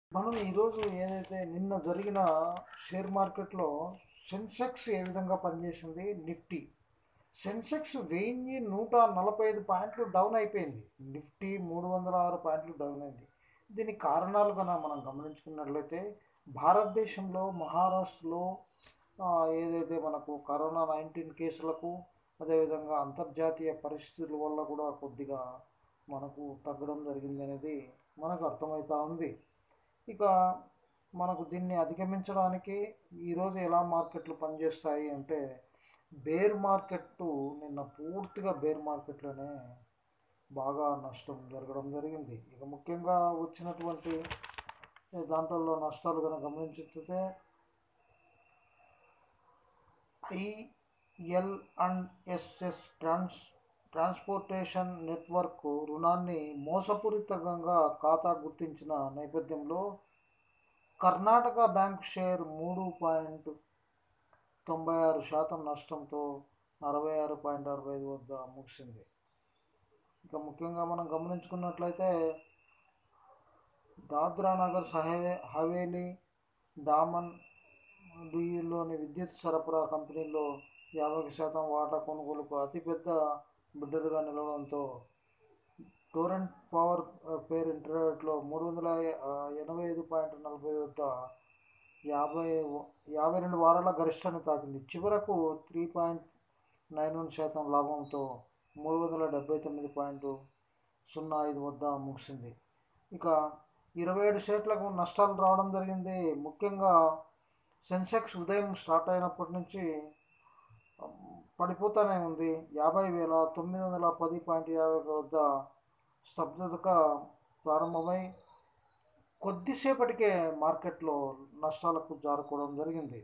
మనం ఈరోజు ఏదైతే నిన్న జరిగిన షేర్ మార్కెట్లో సెన్సెక్స్ ఏ విధంగా పనిచేసింది నిఫ్టీ సెన్సెక్స్ వెయ్యి నూట నలభై ఐదు పాయింట్లు డౌన్ అయిపోయింది నిఫ్టీ మూడు వందల ఆరు పాయింట్లు డౌన్ అయింది దీనికి కారణాలు కన్నా మనం గమనించుకున్నట్లయితే భారతదేశంలో మహారాష్ట్రలో ఆ, ఏదైతే మనకు కరోనా నైన్టీన్ కేసులకు అదేవిధంగా అంతర్జాతీయ పరిస్థితుల వల్ల కూడా కొద్దిగా మనకు తగ్గడం జరిగింది అనేది మనకు అర్థమవుతా ఉంది ఇక మనకు దీన్ని అధిగమించడానికి ఈరోజు ఎలా మార్కెట్లు పనిచేస్తాయి అంటే బేర్ మార్కెట్ నిన్న పూర్తిగా బేర్ మార్కెట్లోనే బాగా నష్టం జరగడం జరిగింది ఇక ముఖ్యంగా వచ్చినటువంటి దాంట్లో నష్టాలు కనుక గమనించితే IL and SS trans transportation network రుణాన్ని మోసపూరితంగా ఖాతా గుర్తించిన నేపథ్యంలో కర్ణాటక బ్యాంక్ షేర్ మూడు పాయింట్ తొంభై ఆరు శాతం నష్టంతో అరవై ఆరు పాయింట్ అరవై ఐదు వద్ద ముగిసింది ఇక ముఖ్యంగా మనం గమనించుకున్నట్లయితే దాద్రా నగర్ సహవే హవేలీ డామన్ డియూలోని విద్యుత్ సరఫరా కంపెనీల్లో యాభై శాతం వాటా కొనుగోలుకు అతిపెద్ద బిడ్డలుగా నిలవడంతో టోరెంట్ పవర్ ఆ, పేర్ ఇంటర్నెట్లో మూడు వందల ఆ, ఎనభై ఐదు పాయింట్ నలభై వద్ద యాభై యాభై రెండు వారాల గరిష్టాన్ని తాకింది చివరకు త్రీ పాయింట్ నైన్ వన్ శాతం లాభంతో మూడు వందల డెబ్బై తొమ్మిది పాయింట్ సున్నా ఐదు వద్ద ముగిసింది ఇక ఇరవై ఏడు షేర్లకు నష్టాలు రావడం జరిగింది ముఖ్యంగా సెన్సెక్స్ ఉదయం స్టార్ట్ అయినప్పటి నుంచి ఆ, పడిపోతూనే ఉంది యాభై వేల తొమ్మిది వందల పది పాయింట్ యాభై వద్ద స్తబ్దతగా ప్రారంభమై కొద్దిసేపటికే మార్కెట్లో నష్టాలకు జారుకోవడం జరిగింది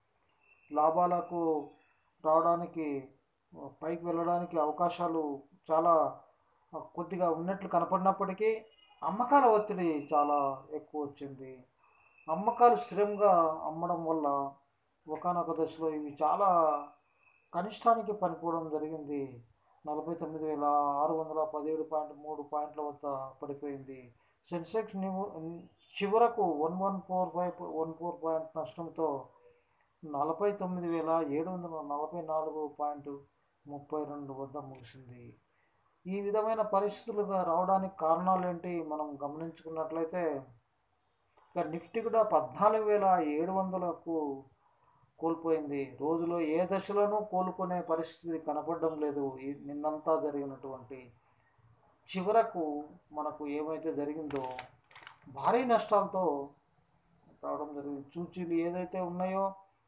లాభాలకు రావడానికి ఆ, పైకి వెళ్ళడానికి అవకాశాలు చాలా ఆ, కొద్దిగా ఉన్నట్లు కనపడినప్పటికీ అమ్మకాల ఒత్తిడి చాలా ఎక్కువ వచ్చింది అమ్మకాలు స్థిరంగా అమ్మడం వల్ల ఒకనొక దశలో ఇవి చాలా కనిష్టానికి పనిపోవడం జరిగింది నలభై తొమ్మిది వేల ఆరు వందల పదిహేడు పాయింట్ మూడు పాయింట్ల వద్ద పడిపోయింది సెన్సెక్స్ నివు చివరకు one one four five one four point నష్టంతో నలభై తొమ్మిది వేల ఏడు వందల నలభై నాలుగు పాయింట్ ముప్పై రెండు వద్ద ముగిసింది ఈ విధమైన పరిస్థితులుగా రావడానికి కారణాలు ఏంటి మనం గమనించుకున్నట్లయితే ఇక నిఫ్టీ కూడా పద్నాలుగు వేల ఏడు వందలకు కోల్పోయింది రోజులో ఏ దశలోనూ కోలుకునే పరిస్థితి కనపడడం లేదు ఈ నిన్నంతా జరిగినటువంటి చివరకు మనకు ఏమైతే జరిగిందో భారీ నష్టాలతో రావడం జరిగింది సూచీలు ఏదైతే ఉన్నాయో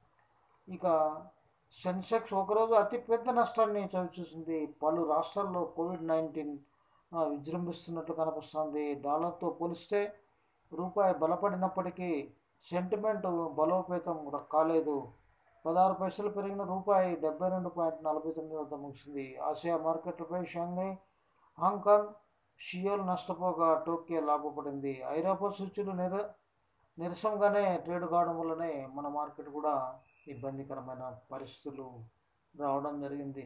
ఇక సెన్సెక్స్ ఒకరోజు అతి పెద్ద నష్టాన్ని చవిచూసింది పలు రాష్ట్రాల్లో కోవిడ్ నైన్టీన్ విజృంభిస్తున్నట్లు కనిపిస్తుంది డాలర్తో పోలిస్తే రూపాయి బలపడినప్పటికీ సెంటిమెంట్ బలోపేతం కాలేదు పదహారు పైసలు పెరిగిన రూపాయి డెబ్బై రెండు పాయింట్ నలభై తొమ్మిది వద్ద ముగిసింది ఆసియా మార్కెట్లపై షాంఘై హాంకాంగ్ షియోల్ నష్టపోగా టోక్యో లాభపడింది ఐరోపా సూచీలు నిర నిరసంగానే ట్రేడ్ కావడం వల్లనే మన మార్కెట్ కూడా ఇబ్బందికరమైన పరిస్థితులు రావడం జరిగింది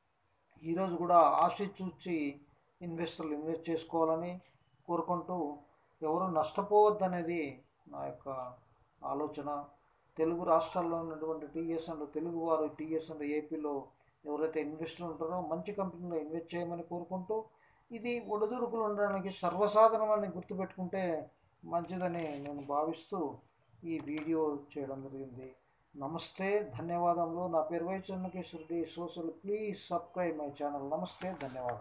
ఈరోజు కూడా ఆశ చూచి ఇన్వెస్టర్లు ఇన్వెస్ట్ చేసుకోవాలని కోరుకుంటూ ఎవరు నష్టపోవద్దనేది నా యొక్క ఆలోచన తెలుగు రాష్ట్రాల్లో ఉన్నటువంటి టీఎస్ఎన్లు తెలుగు వారు టీఎస్ఎన్లు ఏపీలో ఎవరైతే ఇన్వెస్టర్ ఉంటారో మంచి కంపెనీలో ఇన్వెస్ట్ చేయమని కోరుకుంటూ ఇది ఒడిదుడుకులు ఉండడానికి సర్వసాధారణమని గుర్తుపెట్టుకుంటే మంచిదని నేను భావిస్తూ ఈ వీడియో చేయడం జరిగింది నమస్తే ధన్యవాదములు నా పేరు వై చెన్నకేశ్వరుడి social please subscribe my channel నమస్తే ధన్యవాదాలు